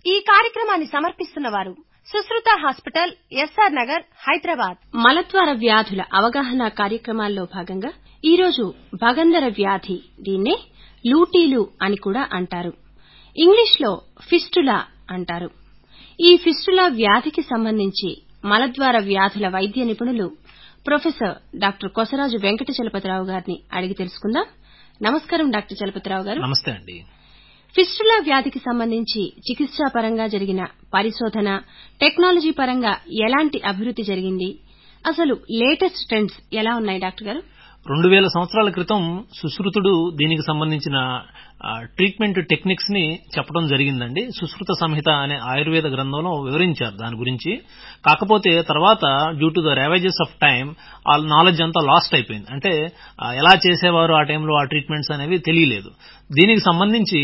ఈ కార్యక్రమాన్ని సమర్పిస్తున్నవారు సుశ్రుత హాస్పిటల్ ఎస్ఆర్ నగర్ హైదరాబాద్ మలద్వార వ్యాధుల అవగాహన కార్యక్రమాల్లో భాగంగా ఈరోజు భగందర వ్యాధి దీన్నే లూటీలు అని కూడా అంటారు ఇంగ్లీష్లో ఫిస్టులా అంటారు ఈ ఫిస్టులా వ్యాధికి సంబంధించి మలద్వార వ్యాధుల వైద్య నిపుణులు ప్రొఫెసర్ డాక్టర్ కొసరాజు వెంకట చలపతిరావు గారిని అడిగి తెలుసుకుందాం నమస్కారం డాక్టర్ చలపతిరావు గారు నమస్తే అండి ఫిస్టులా వ్యాధికి సంబంధించి చికిత్సా పరంగా జరిగిన పరిశోధన టెక్నాలజీ పరంగా ఎలాంటి అభివృద్ధి జరిగింది అసలు లేటెస్ట్ ట్రెండ్స్ ఎలా ఉన్నాయి డాక్టర్ గారు రెండు వేల సంవత్సరాల క్రితం సుశ్రుతుడు దీనికి సంబంధించిన ట్రీట్మెంట్ టెక్నిక్స్ ని చెప్పడం జరిగిందండి సుశ్రుత సంహిత అనే ఆయుర్వేద గ్రంథంలో వివరించారు దాని గురించి కాకపోతే తర్వాత due to the ravages of time ఆ నాలెడ్జ్ అంతా లాస్ట్ అయిపోయింది అంటే ఎలా చేసేవారు ఆ టైంలో ఆ ట్రీట్మెంట్స్ అనేవి తెలియలేదు దీనికి సంబంధించి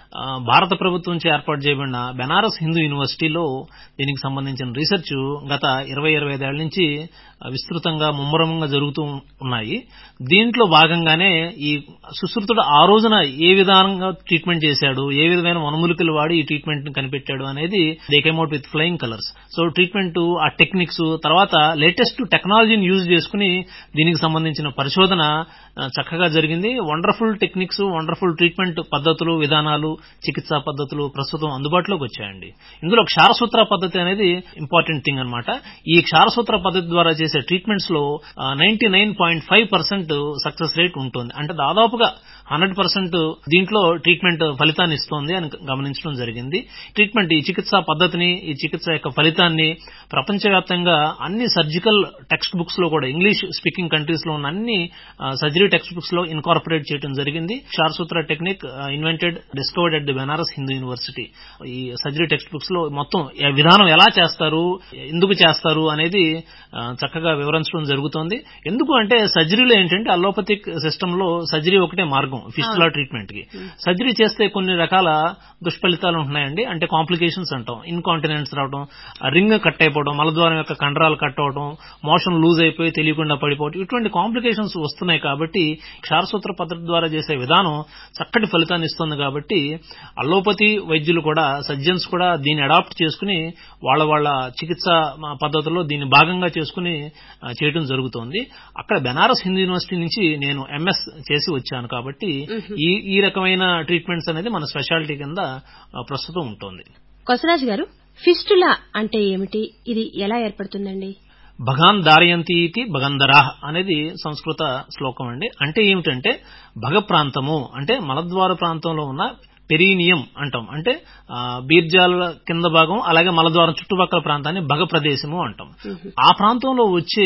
భారత ప్రభుత్వం నుంచి ఏర్పాటు చేయబడిన బెనారస్ హిందూ యూనివర్సిటీలో దీనికి సంబంధించిన రీసెర్చ్ గత ఇరవై ఇరవై ఐదేళ్ల నుంచి విస్తృతంగా ముమ్మరంగా జరుగుతూ ఉన్నాయి దీంట్లో భాగంగానే ఈ సుశ్రుతుడు ఆ రోజున ఏ విధానంగా ట్రీట్మెంట్ చేశాడు ఏ విధమైన వనమూలికలు వాడి ఈ ట్రీట్మెంట్ ని కనిపెట్టాడు అనేది they came out with flying colours so treatment ఆ టెక్నిక్స్ తర్వాత లేటెస్ట్ టెక్నాలజీని యూజ్ చేసుకుని దీనికి సంబంధించిన పరిశోధన చక్కగా జరిగింది వండర్ఫుల్ టెక్నిక్స్ వండర్ఫుల్ ట్రీట్మెంట్ పద్ధతులు విధానాలు చికిత్సా పద్ధతులు ప్రస్తుతం అందుబాటులోకి వచ్చాయండి ఇందులో క్షారసూత్ర పద్ధతి అనేది ఇంపార్టెంట్ థింగ్ అనమాట ఈ క్షారసూత్ర పద్ధతి ద్వారా చేసే ట్రీట్మెంట్స్ లో ninety nine point five percent success rate ఉంటుంది అంటే దాదాపుగా హండ్రెడ్ పర్సెంట్ దీంట్లో ట్రీట్మెంట్ ఫలితాన్ని ఇస్తోంది అని గమనించడం జరిగింది ట్రీట్మెంట్ ఈ చికిత్సా పద్ధతిని ఈ చికిత్స యొక్క ఫలితాన్ని ప్రపంచవ్యాప్తంగా అన్ని సర్జికల్ టెక్స్ట్ బుక్స్ లో కూడా ఇంగ్లీష్ స్పీకింగ్ కంట్రీస్ లో ఉన్న అన్ని సర్జరీ టెక్స్ట్ బుక్స్ లో ఇన్కార్పొరేట్ చేయడం జరిగింది ksharasutra technique invented discovered at the Banaras Hindu University ఈ సర్జరీ టెక్స్ట్ బుక్స్ లో మొత్తం విధానం ఎలా చేస్తారు ఎందుకు చేస్తారు అనేది చక్కగా వివరించడం జరుగుతోంది ఎందుకు అంటే సర్జరీలో ఏంటంటే అలోపతిక్ సిస్టమ్ లో సర్జరీ ఒకటే మార్గం ఫిస్టులా ట్రీట్మెంట్ కి సర్జరీ చేస్తే కొన్ని రకాల దుష్ఫలితాలు ఉంటున్నాయండి అంటే కాంప్లికేషన్స్ అంటాం ఇన్కాంటినెన్స్ రావడం రింగ్ కట్ అయిపోవడం మలద్వారం యొక్క కండరాలు కట్ అవడం మోషన్ లూజ్ అయిపోయి తెలియకుండా పడిపోవడం ఇటువంటి కాంప్లికేషన్స్ వస్తున్నాయి కాబట్టి క్షారసూత్ర పద్ధతి ద్వారా చేసే విధానం చక్కటి ఫలితాన్ని ఇస్తుంది కాబట్టి అల్లోపతి వైద్యులు కూడా సర్జన్స్ కూడా దీన్ని అడాప్ట్ చేసుకుని వాళ్ళ వాళ్ళ చికిత్స పద్ధతుల్లో దీన్ని భాగంగా చేసుకుని చేయడం జరుగుతోంది అక్కడ బెనారస్ హిందూ యూనివర్సిటీ నుంచి నేను ఎంఎస్ చేసి వచ్చాను కాబట్టి ఈ ఈ రకమైన ట్రీట్మెంట్స్ అనేది మన స్పెషాలిటీ కింద ప్రస్తుతం ఉంటుంది కొసరాజు గారు ఫిస్టులా అంటే ఏమిటి ఇది ఎలా ఏర్పడుతుందండి భగాన్ దారయంతి ఇతి భగంధరాహ్ అనేది సంస్కృత శ్లోకం అండి అంటే ఏమిటంటే భగ ప్రాంతము అంటే మలద్వార ప్రాంతంలో ఉన్న పెరీనియం అంటాం అంటే బీర్జాల కింద భాగం అలాగే మలద్వారం చుట్టుపక్కల ప్రాంతాన్ని భగ ప్రదేశము అంటాం ఆ ప్రాంతంలో వచ్చే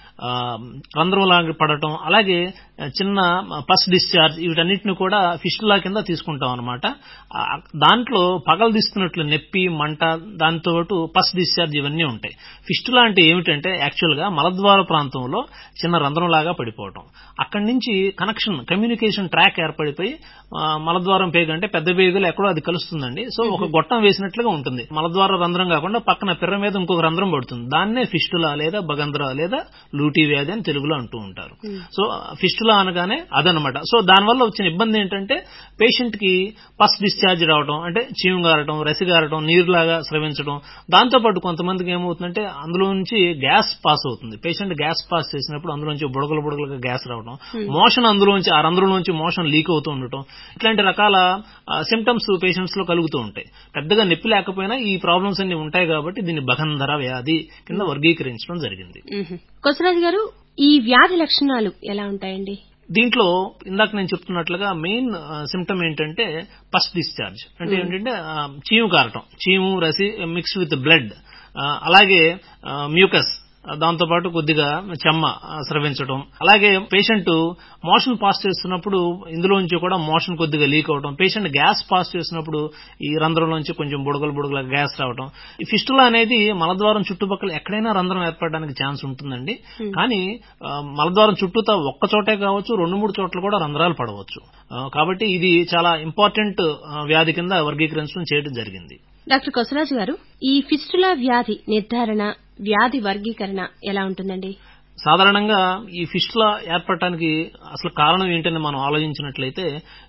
రంధ్రంలాగా పడటం అలాగే చిన్న పస్ డిశ్చార్జ్ వీటన్నిటిని కూడా ఫిస్టులా కింద తీసుకుంటాం అనమాట దాంట్లో పగలదీస్తున్నట్లు నొప్పి మంట దాంతో పాటు పస్ డిశ్చార్జ్ ఇవన్నీ ఉంటాయి ఫిస్టులా అంటే ఏమిటంటే యాక్చువల్ గా మలద్వార ప్రాంతంలో చిన్న రంధ్రంలాగా పడిపోవటం అక్కడి నుంచి కనెక్షన్ కమ్యూనికేషన్ ట్రాక్ ఏర్పడిపోయి మలద్వారం పేగు అంటే పెద్ద పేగులు ఎక్కడో అది కలుస్తుందండి సో ఒక గొట్టం వేసినట్లుగా ఉంటుంది మలద్వార రంధ్రం కాకుండా పక్కన పిర్ర మీద ఇంకొక రంధ్రం పడుతుంది దాన్నే ఫిస్టులా లేదా బగంధ్ర లేదా లూటీ వ్యాధి అని తెలుగులో అంటూ ఉంటారు సో ఫిస్టులా అనగానే అదనమాట సో దానివల్ల వచ్చిన ఇబ్బంది ఏంటంటే పేషెంట్ కి పస్ డిశ్చార్జ్ రావడం అంటే చీము గారటం రసి గారటం నీరులాగా స్రవించడం దాంతోపాటు కొంతమందికి ఏమవుతుందంటే అందులో నుంచి గ్యాస్ పాస్ అవుతుంది పేషెంట్ గ్యాస్ పాస్ చేసినప్పుడు అందులోంచి బుడగలు బుడగలుగా గ్యాస్ రావడం మోషన్ అందులోంచి ఆ రంధ్రంలోంచి మోషన్ లీక్ అవుతూ ఉండటం ఇట్లాంటి రకాల సిమ్టమ్స్ పేషెంట్స్ లో కలుగుతూ ఉంటాయి పెద్దగా నొప్పి లేకపోయినా ఈ ప్రాబ్లమ్స్ అన్ని ఉంటాయి కాబట్టి దీన్ని బగంధర వ్యాధి కింద వర్గీకరించడం జరిగింది కొసరాజు గారు ఈ వ్యాధి లక్షణాలు ఎలా ఉంటాయండి దీంట్లో ఇందాక నేను చెప్తున్నట్లుగా మెయిన్ సిమ్టమ్ ఏంటంటే పస్ డిశ్చార్జ్ అంటే ఏంటంటే చీము కారటం చీము రసి మిక్స్డ్ విత్ బ్లడ్ అలాగే మ్యూకస్ దాంతోపాటు కొద్దిగా చెమ్మ స్రవించడం అలాగే పేషెంట్ మోషన్ పాస్ చేస్తున్నప్పుడు ఇందులోంచి కూడా మోషన్ కొద్దిగా లీక్ అవడం పేషెంట్ గ్యాస్ పాస్ చేసినప్పుడు ఈ రంధ్రంలోంచి కొంచెం బుడగలు బుడగల గ్యాస్ రావడం ఈ ఫిస్టులా అనేది మలద్వారం చుట్టుపక్కల ఎక్కడైనా రంధ్రం ఏర్పడడానికి ఛాన్స్ ఉంటుందండి కానీ మలద్వారం చుట్టూతా ఒక్క చోటే కావచ్చు రెండు మూడు చోట్ల కూడా రంధ్రాలు పడవచ్చు కాబట్టి ఇది చాలా ఇంపార్టెంట్ వ్యాధి కింద వర్గీకరించడం చేయడం జరిగింది డాక్టర్ కొసరాజు గారు ఈ ఫిస్టులా వ్యాధి నిర్ధారణ వ్యాధి వర్గీకరణ ఎలా ఉంటుందండి సాధారణంగా ఈ ఫిస్టులా ఏర్పడటానికి అసలు కారణం ఏంటని మనం ఆలోచించినట్లయితే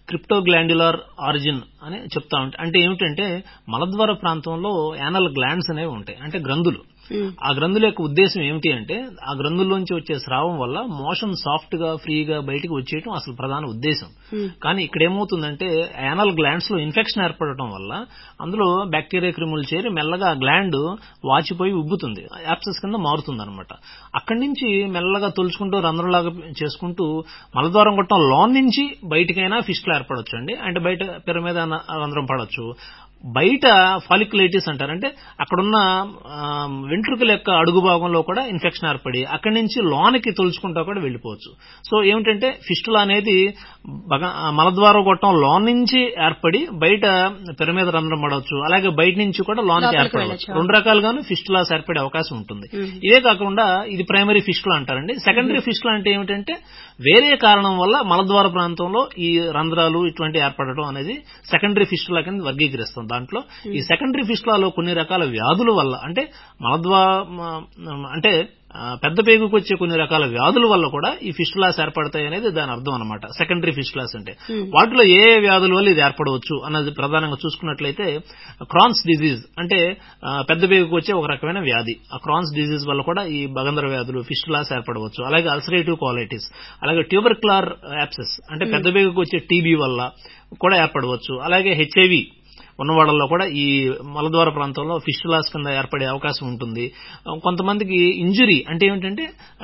క్రిప్టోగ్లాండ్యులర్ ఆరిజిన్ అని చెప్తా ఉంటాయి అంటే ఏమిటంటే మలద్వార ప్రాంతంలో యానల్ గ్లాండ్స్ అనేవి ఉంటాయి అంటే గ్రంథులు ఆ గ్రంథుల యొక్క ఉద్దేశం ఏమిటి అంటే ఆ గ్రంథుల్లోంచి వచ్చే స్రావం వల్ల మోషన్ సాఫ్ట్ గా ఫ్రీగా బయటికి వచ్చేయటం అసలు ప్రధాన ఉద్దేశం కానీ ఇక్కడ ఏమవుతుందంటే యానల్ గ్లాండ్స్ లో ఇన్ఫెక్షన్ ఏర్పడటం వల్ల అందులో బ్యాక్టీరియా క్రిములు చేరి మెల్లగా ఆ గ్లాండ్ వాచిపోయి ఉబ్బుతుంది యాప్సెస్ కింద మారుతుంది అనమాట అక్కడి నుంచి మెల్లగా తొలుచుకుంటూ రంధ్రంలాగా చేసుకుంటూ మలద్వారం గొట్టం లోన్ నుంచి బయటికైనా ఫిస్టులు ఏర్పడొచ్చు అండి అంటే బయట పిర మీద రంధ్రం పడవచ్చు బయట ఫాలిక్యులైటిస్ అంటారు అంటే అక్కడున్న వెంట్రుకల యొక్క అడుగు భాగంలో కూడా ఇన్ఫెక్షన్ ఏర్పడి అక్కడి నుంచి లోనికి తొలుచుకుంటా కూడా వెళ్ళిపోవచ్చు సో ఏమిటంటే ఫిస్టులా అనేది మలద్వార గొట్టం లోన్ నుంచి ఏర్పడి బయట పిర మీద రంధ్రం పడవచ్చు అలాగే బయట నుంచి కూడా లోనికి ఏర్పడవచ్చు రెండు రకాలుగాను ఫిస్టులాస్ ఏర్పడే అవకాశం ఉంటుంది ఇదే కాకుండా ఇది ప్రైమరీ ఫిస్టులా అంటారండి సెకండరీ ఫిస్టులా అంటే ఏమిటంటే వేరే కారణం వల్ల మలద్వార ప్రాంతంలో ఈ రంధ్రాలు ఇటువంటి ఏర్పడటం అనేది సెకండరీ ఫిస్టులా కింద వర్గీకరిస్తుంది దాంట్లో ఈ సెకండరీ ఫిస్టులాలో కొన్ని రకాల వ్యాధుల వల్ల అంటే మలద్వా అంటే పెద్ద పేగుకు వచ్చే కొన్ని రకాల వ్యాధుల వల్ల కూడా ఈ ఫిస్టులాస్ ఏర్పడతాయి అనేది దాని అర్థం అనమాట సెకండరీ ఫిస్టులాస్ అంటే వాటిలో ఏ ఏ వ్యాధుల వల్ల ఇది ఏర్పడవచ్చు అన్నది ప్రధానంగా చూసుకున్నట్లయితే క్రాన్స్ డిజీజ్ అంటే పెద్ద పేగుకు వచ్చే ఒక రకమైన వ్యాధి ఆ క్రాన్స్ డిజీజ్ వల్ల కూడా ఈ బగంధర వ్యాధులు ఫిస్టులాస్ ఏర్పడవచ్చు అలాగే అల్సరేటివ్ కాలైటిస్ అలాగే ట్యూబర్క్లార్ యాప్సెస్ అంటే పెద్ద పేగుకు వచ్చే టీబీ వల్ల కూడా ఏర్పడవచ్చు అలాగే హెచ్ఐవి ఉన్నవాళ్ళలో కూడా ఈ మలద్వార ప్రాంతంలో ఫిస్టులాస్ కింద ఏర్పడే అవకాశం ఉంటుంది కొంతమందికి ఇంజురీ అంటే ఏమిటంటే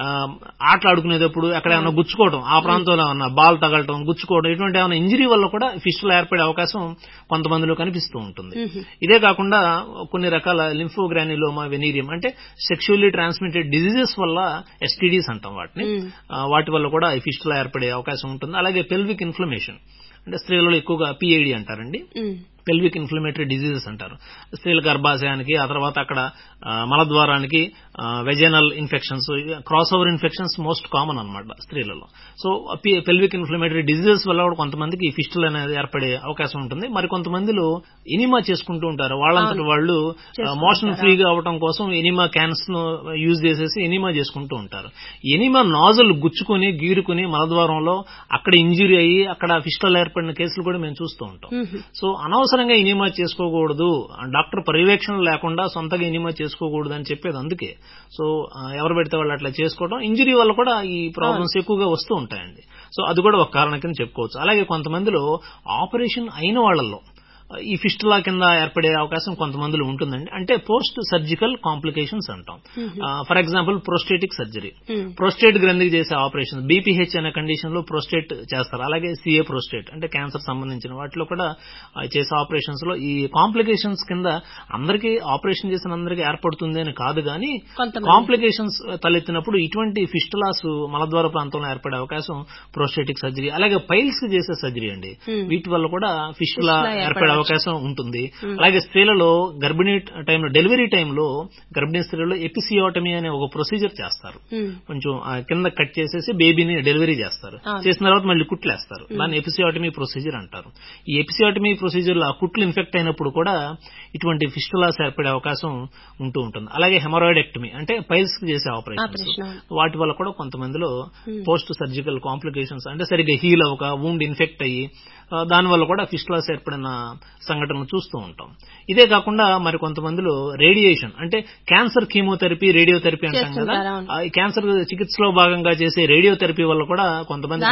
ఆటలు ఆడుకునేటప్పుడు ఎక్కడ ఏమైనా గుచ్చుకోవడం ఆ ప్రాంతంలో ఏమన్నా బాల్ తగలటం గుచ్చుకోవడం ఇటువంటి ఏమైనా ఇంజురీ వల్ల కూడా ఫిస్టులా ఏర్పడే అవకాశం కొంతమందిలో కనిపిస్తూ ఉంటుంది ఇదే కాకుండా కొన్ని రకాల లింఫోగ్రానిలోమా వెనీరియం అంటే సెక్షువల్లీ ట్రాన్స్మిటెడ్ డిజీజెస్ వల్ల ఎస్టీడీస్ అంటాం వాటిని వాటి వల్ల కూడా ఈ ఫిస్టులా ఏర్పడే అవకాశం ఉంటుంది అలాగే పెల్విక్ ఇన్ఫ్లమేషన్ అంటే స్త్రీలలో ఎక్కువగా పిఐడి అంటారండి పెల్విక్ ఇన్ఫ్లమేటరీ డిజీజెస్ అంటారు స్త్రీల గర్భాశయానికి ఆ తర్వాత అక్కడ మలద్వారానికి vaginal infections cross over infections most common అనమాట స్త్రీలలో సో పెల్విక్ ఇన్ఫ్లమేటరీ డిజీజెస్ వల్ల కూడా కొంతమందికి ఈ ఫిస్టుల్ అనేది ఏర్పడే అవకాశం ఉంటుంది మరి కొంతమందిలో ఎనిమా చేసుకుంటూ ఉంటారు వాళ్ళంతటి వాళ్ళు మోషన్ ఫ్రీగా అవడం కోసం ఎనిమా క్యాన్స్ ను యూజ్ చేసేసి ఎనిమా చేసుకుంటూ ఉంటారు ఎనిమా నాజల్ గుచ్చుకుని గీరుకుని మలద్వారంలో అక్కడ ఇంజురీ అయ్యి అక్కడ ఫిస్టుల్ ఏర్పడిన కేసులు కూడా మేము చూస్తూ ఉంటాం సో అనవసరంగా ఇనిమా చేసుకోకూడదు డాక్టర్ పర్యవేక్షణ లేకుండా సొంతగా ఇనిమా చేసుకోకూడదు అని చెప్పేది అందుకే సో ఎవరు పెడితే వాళ్ళు అట్లా చేసుకోవడం ఇంజరీ వల్ల కూడా ఈ ప్రాబ్లమ్స్ ఎక్కువగా వస్తూ ఉంటాయండి సో అది కూడా ఒక కారణం కింద చెప్పుకోవచ్చు అలాగే కొంతమందిలో ఆపరేషన్ అయిన వాళ్ళల్లో ఈ ఫిస్టులా కింద ఏర్పడే అవకాశం కొంతమందిలో ఉంటుందండి అంటే పోస్ట్ సర్జికల్ కాంప్లికేషన్స్ అంటాం for example prostatic surgery prostate గ్రంథికి చేసే ఆపరేషన్ బీపీహెచ్ అనే కండిషన్ లో ప్రోస్టేట్ చేస్తారు అలాగే సిఏ ప్రోస్టేట్ అంటే క్యాన్సర్ సంబంధించిన వాటిలో కూడా చేసే ఆపరేషన్స్ లో ఈ కాంప్లికేషన్స్ కింద అందరికీ ఆపరేషన్ చేసిన అందరికీ ఏర్పడుతుంది అని కాదు కానీ కాంప్లికేషన్స్ తలెత్తినప్పుడు ఇటువంటి ఫిస్టులాస్ మలద్వార ప్రాంతంలో ఏర్పడే అవకాశం ప్రోస్టేటిక్ సర్జరీ అలాగే పైల్స్ కి చేసే సర్జరీ అండి వీటి వల్ల కూడా ఫిస్టులా ఏర్పడే అవకాశం ఉంటుంది అలాగే స్త్రీలలో గర్భిణీ టైంలో డెలివరీ టైంలో గర్భిణీ స్త్రీలలో ఎపిసియోటమీ అనే ఒక ప్రొసీజర్ చేస్తారు కొంచెం కింద కట్ చేసేసి బేబీని డెలివరీ చేస్తారు చేసిన తర్వాత మళ్ళీ కుట్లేస్తారు దాన్ని ఎపిసియోటమీ ప్రొసీజర్ అంటారు ఈ ఎపిసియోటమీ ప్రొసీజర్ లో ఆ కుట్లు ఇన్ఫెక్ట్ అయినప్పుడు కూడా ఇటువంటి ఫిస్టులాస్ ఏర్పడే అవకాశం ఉంటూ ఉంటుంది అలాగే హెమరాయిడెక్టమీ అంటే పైల్స్ కి చేసే ఆపరేషన్ వాటి వల్ల కూడా కొంతమందిలో పోస్ట్ సర్జికల్ కాంప్లికేషన్స్ అంటే సరిగ్గా హీల్ అవ్వక వూండ్ ఇన్ఫెక్ట్ అయ్యి దానివల్ల కూడా ఫిస్టులాస్ ఏర్పడిన సంఘటనలు చూస్తూ ఉంటాం ఇదే కాకుండా మరి కొంతమందిలో రేడియేషన్ అంటే క్యాన్సర్ కీమోథెరపీ రేడియోథెరపీ అంటాం కదా ఈ క్యాన్సర్ చికిత్సలో భాగంగా చేసే రేడియోథెరపీ వల్ల కూడా కొంతమంది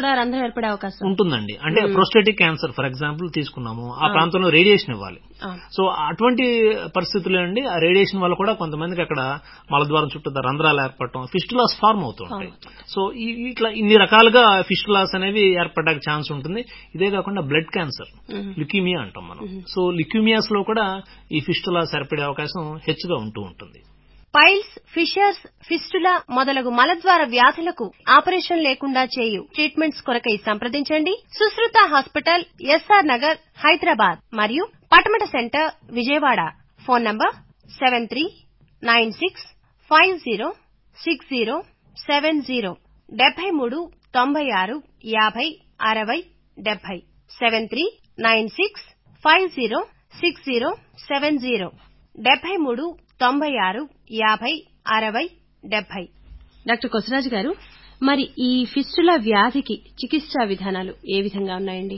ఉంటుందండి అంటే ప్రోస్టేటిక్ క్యాన్సర్ ఫర్ ఎగ్జాంపుల్ తీసుకున్నాము ఆ ప్రాంతంలో రేడియేషన్ ఇవ్వాలి సో అటువంటి పరిస్థితుల్లో అండి ఆ రేడియేషన్ వల్ల కూడా కొంతమందికి అక్కడ మలద్వారం చుట్టూ రంధ్రాలు ఏర్పడటం ఫిస్టులాస్ ఫార్మ్ అవుతుంటాయి సో ఇట్లా ఇన్ని రకాలుగా ఫిస్టులాస్ అనేవి ఏర్పడడానికి ఛాన్స్ ఉంటుంది ఇదే కాకుండా బ్లడ్ క్యాన్సర్ లిక్యూమియా అంటాం మనం సో లిక్యూమియాస్ లో కూడా ఈ ఫిస్టులాస్ ఏర్పడే అవకాశం హెచ్చుగా ఉంటూ ఉంటుంది పైల్స్ ఫిషర్స్ ఫిస్టులా మొదలగు మలద్వార వ్యాధులకు ఆపరేషన్ లేకుండా చేయు ట్రీట్మెంట్స్ కొరకై సంప్రదించండి సుశ్రుత హాస్పిటల్ ఎస్ఆర్ నగర్ హైదరాబాద్ మరియు Patamata centre Vijayawada phone number seven three nine six five zero six zero seven zero డెబ్బై మూడు తొంభై ఆరు యాభై అరవై డెబ్బై seven three nine six five zero six zero seven zero డెబ్బై మూడు తొంభై ఆరు యాభై అరవై డెబ్బై డాక్టర్ కొసరాజు గారు మరి ఈ ఫిస్టులా వ్యాధికి చికిత్సా విధానాలు ఏ విధంగా ఉన్నాయండి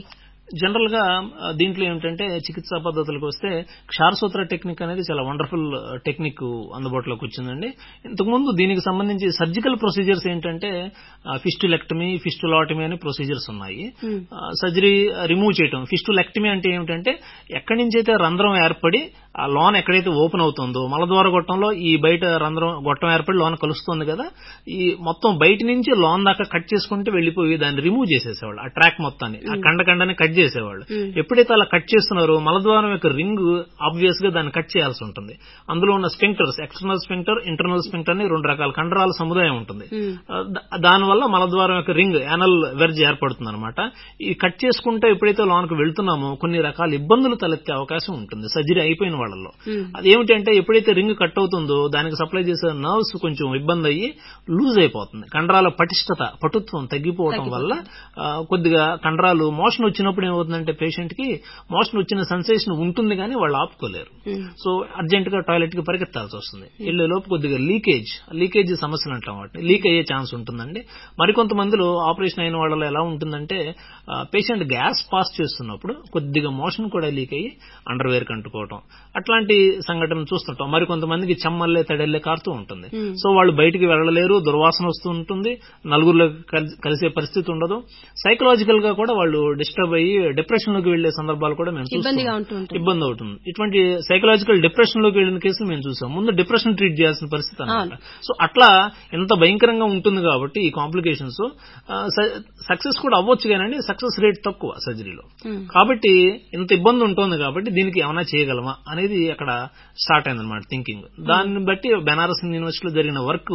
జనరల్ గా ఆ, దీంట్లో ఏమిటంటే చికిత్సా పద్ధతులకు వస్తే క్షారసూత్ర టెక్నిక్ అనేది చాలా వండర్ఫుల్ టెక్నిక్ అందుబాటులోకి వచ్చిందండి ఇంతకుముందు దీనికి సంబంధించి సర్జికల్ ప్రొసీజర్స్ ఏంటంటే ఫిస్టులెక్టమీ ఫిస్టులాటమీ అనే ప్రొసీజర్స్ ఉన్నాయి సర్జరీ రిమూవ్ చేయటం ఫిస్టులెక్టమీ అంటే ఏమిటంటే ఎక్కడి నుంచి అయితే రంధ్రం ఏర్పడి ఆ లోన్ ఎక్కడైతే ఓపెన్ అవుతుందో మలద్వార గొట్టంలో ఈ బయట రంధ్రం గొట్టం ఏర్పడి లోన్ కలుస్తుంది కదా ఈ మొత్తం బయట నుంచి లోన్ దాకా కట్ చేసుకుంటే వెళ్లిపోయి దాన్ని రిమూవ్ చేసేసేవాళ్ళు ఆ ట్రాక్ మొత్తాన్ని ఆ కండ కండని కట్ చేసేవాళ్ళు ఎప్పుడైతే అలా కట్ చేస్తున్నారో మలద్వారం యొక్క రింగ్ ఆబ్వియస్ గా దాన్ని కట్ చేయాల్సి ఉంటుంది అందులో ఉన్న sphincters external sphincter internal sphincter అని రెండు రకాల కండరాల సముదాయం ఉంటుంది ఆ, దా- దానివల్ల మలద్వారం యొక్క రింగ్ యానల్ వెర్జ్ ఏర్పడుతుంది అనమాట ఈ కట్ చేసుకుంటే ఎప్పుడైతే లోనికి వెళ్తున్నామో కొన్ని రకాల ఇబ్బందులు తలెత్తే అవకాశం ఉంటుంది సర్జరీ అయిపోయిన వాళ్ళల్లో అదేమిటంటే ఎప్పుడైతే రింగ్ కట్ అవుతుందో దానికి సప్లై చేసే నర్వ్స్ కొంచెం ఇబ్బంది అయ్యి లూజ్ అయిపోతుంది కండరాల పటిష్టత పటుత్వం తగ్గిపోవడం వల్ల ఆ, కొద్దిగా కండరాలు మోషన్ వచ్చినప్పుడు ఏమవుతుందంటే పేషెంట్ కి మోషన్ వచ్చిన సెన్సేషన్ ఉంటుంది కానీ వాళ్ళు ఆపుకోలేరు సో అర్జెంట్ గా టాయిలెట్ కి పరిగెత్తాల్సి వస్తుంది వెళ్లే లోపు కొద్దిగా లీకేజ్ లీకేజ్ సమస్యలు అంటాం వాటిని లీక్ అయ్యే ఛాన్స్ ఉంటుందండి మరికొంతమందిలో ఆపరేషన్ అయిన వాళ్ళలో ఎలా ఉంటుందంటే పేషెంట్ గ్యాస్ పాస్ చేస్తున్నప్పుడు కొద్దిగా మోషన్ కూడా లీక్ అయ్యి అండర్ వేర్ కంటుకోవటం అట్లాంటి సంఘటనలు చూస్తుంటాం మరికొంతమందికి చెమ్మల్లే తడెల్లే కారుతూ ఉంటుంది సో వాళ్ళు బయటికి వెళ్ళలేరు దుర్వాసన వస్తూ ఉంటుంది నలుగురిలో కలి- కలిసే పరిస్థితి ఉండదు సైకలాజికల్ గా కూడా వాళ్ళు డిస్టర్బ్ అయ్యి డిప్రెషన్ లోకి వెళ్లే సందర్భాలు కూడా మేము ఇబ్బందిగా చూస్తాం ఉంటూ ఉంటుంది. ఇబ్బంది అవుతుంది ఇటువంటి సైకలాజికల్ డిప్రెషన్ లోకి వెళ్ళిన కేసులు మేము చూసాం ముందు డిప్రెషన్ ట్రీట్ చేయాల్సిన పరిస్థితి అన్నమాట సో అట్లా ఎంత భయంకరంగా ఉంటుంది కాబట్టి ఈ కాంప్లికేషన్స్ సక్సెస్ కూడా అవ్వచ్చు కానండి సక్సెస్ రేట్ తక్కువ సర్జరీలో కాబట్టి ఇంత ఇబ్బంది ఉంటుంది కాబట్టి దీనికి ఏమైనా చేయగలమా అనేది అక్కడ స్టార్ట్ అయిందన్నమాట థింకింగ్ దాన్ని బట్టి బెనారస్ యూనివర్సిటీలో జరిగిన వర్క్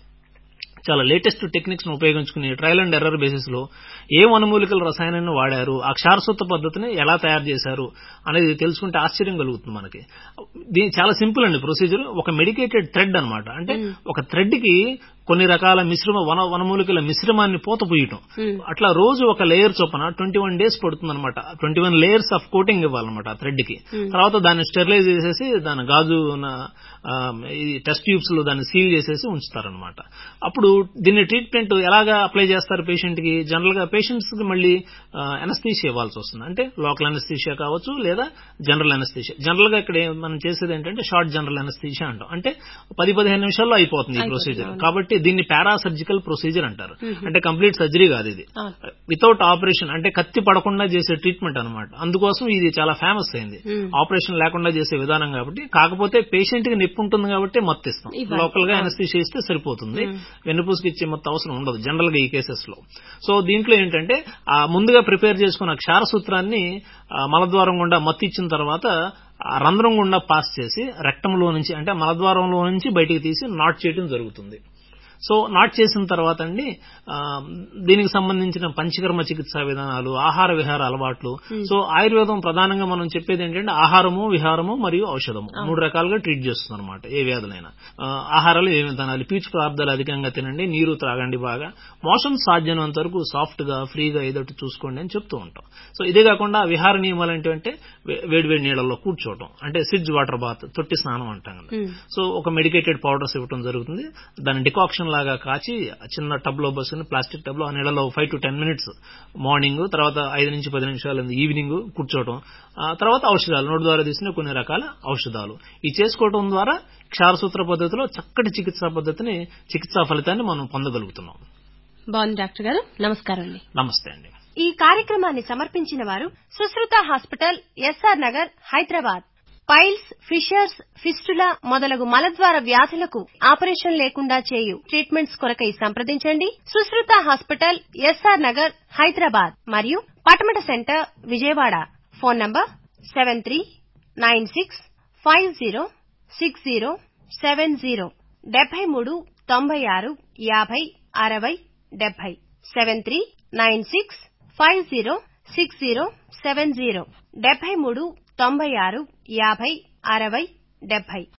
చాలా లేటెస్ట్ టెక్నిక్స్ ను ఉపయోగించుకుని ట్రయల్ అండ్ ఎర్రర్ బేసిస్ లో ఏ వనమూలికల రసాయనాన్ని వాడారు ఆ క్షారసూత్ర పద్ధతిని ఎలా తయారు చేశారు అనేది తెలుసుకుంటే ఆశ్చర్యం కలుగుతుంది మనకి దీని చాలా సింపుల్ అండి ప్రొసీజర్ ఒక మెడికేటెడ్ థ్రెడ్ అన్నమాట అంటే ఒక థ్రెడ్ కి కొన్ని రకాల మిశ్రమ వన వనమూలికల మిశ్రమాన్ని పోత పూయటం అట్లా రోజు ఒక లేయర్ చొప్పున ట్వంటీ వన్ డేస్ పడుతుంది అనమాట twenty one layers of coating ఇవ్వాలన్నమాట ఆ థ్రెడ్ కి తర్వాత దాన్ని స్టెరిలైజ్ చేసేసి దాని గాజు ఉన్న- ఆ, ఈ టెస్ట్ ట్యూబ్స్ లో దాన్ని సీల్ చేసేసి ఉంచుతారనమాట అప్పుడు దీన్ని ట్రీట్మెంట్ ఎలాగా అప్లై చేస్తారు పేషెంట్ కి జనరల్ గా పేషెంట్స్ కి మళ్ళీ ఎనస్థీషియా ఇవ్వాల్సి వస్తుంది అంటే లోకల్ ఎనస్థీషియా కావచ్చు లేదా జనరల్ ఎనస్థీషియా జనరల్ గా ఇక్కడ ఏ- మనం చేసేది ఏంటంటే షార్ట్ జనరల్ ఎనస్థీషియా అంటాం అంటే పది పదిహేను నిమిషాల్లో అయిపోతుంది ఈ ప్రొసీజర్ కాబట్టి దీన్ని పారాసర్జికల్ ప్రొసీజర్ అంటారు అంటే కంప్లీట్ సర్జరీ కాదు ఇది వితౌట్ ఆపరేషన్ అంటే కత్తి పడకుండా చేసే ట్రీట్మెంట్ అన్నమాట అందుకోసం ఇది చాలా ఫేమస్ అయింది ఆపరేషన్ లేకుండా చేసే విధానం కాబట్టి కాకపోతే పేషెంట్ కి నొప్పి ఉంటుంది కాబట్టి మత్తు ఇస్తాం లోకల్ గా ఎనస్థీషియా ఇస్తే సరిపోతుంది వెన్నుపూసకి ఇచ్చే మొత్తం అవసరం ఉండదు జనరల్ గా ఈ కేసెస్ లో సో దీంట్లో ఏంటంటే ఆ ముందుగా ప్రిపేర్ చేసుకున్న క్షారసూత్రాన్ని ఆ, మలద్వారం గుండా మత్తు ఇచ్చిన తర్వాత ఆ రంధ్రం గుండా పాస్ చేసి రక్తంలో నుంచి అంటే మలద్వారంలో నుంచి బయటికి తీసి నాట్ చేయడం జరుగుతుంది సో నాట్ చేసిన తర్వాత అండి ఆ, దీనికి సంబంధించిన పంచకర్మ చికిత్సా విధానాలు ఆహార విహార అలవాట్లు సో ఆయుర్వేదం ప్రధానంగా మనం చెప్పేది ఏంటంటే ఆహారము విహారము మరియు ఔషధము మూడు రకాలుగా ట్రీట్ చేస్తుంది అనమాట ఏ వ్యాధులైనా ఆ, ఆహారాలు ఏమి తినాలి పీచు పదార్థాలు అధికంగా తినండి నీరు త్రాగండి బాగా మోషన్ సాధ్యమైనంత వరకు సాఫ్ట్ గా ఫ్రీగా ఏదోటి చూసుకోండి అని చెప్తూ ఉంటాం సో ఇదే కాకుండా విహార నియమాలు ఏంటంటే వే- వేడి వేడి నీళ్ళల్లో కూర్చోవటం అంటే సిడ్జ్ వాటర్ బాత్ తొట్టి స్నానం అంటాం కదా సో ఒక మెడికేటెడ్ పౌడర్స్ ఇవ్వడం జరుగుతుంది దాన్ని డికాక్షన్ లాగా కాచి చిన్న టబ్ లో బస్సుని ప్లాస్టిక్ టబ్ లో ఆ నీళ్ళలో five to ten minutes morning తర్వాత ఐదు నుంచి పది నిమిషాలు ఈవినింగ్ కూర్చోవటం ఆ తర్వాత ఔషధాలు నోటి ద్వారా తీసుకునే కొన్ని రకాల ఔషధాలు ఈ చేసుకోవడం ద్వారా క్షారసూత్ర పద్ధతిలో చక్కటి చికిత్సా పద్ధతిని చికిత్సా ఫలితాన్ని మనం పొందగలుగుతున్నాం బాగుంది డాక్టర్ గారు నమస్కారం అండి నమస్తే అండి ఈ కార్యక్రమాన్ని సమర్పించిన వారు Sushruta hospital S R Nagar Hyderabad piles fissures fistula మొదలగు మలద్వార వ్యాధులకు ఆపరేషన్ లేకుండా చేయు ట్రీట్మెంట్స్ కొరకై సంప్రదించండి సుశ్రుత హాస్పిటల్ ఎస్ఆర్ నగర్ హైదరాబాద్ మరియు Patamata centre Vijayawada phone number seven three nine six five zero six zero seven zero డెబ్బై మూడు తొంభై ఆరు యాభై అరవై డెబ్బై seven three nine six five zero six zero seven zero డెబ్బై మూడు తొంభై ఆరు యాభై అరవై డెబ్బై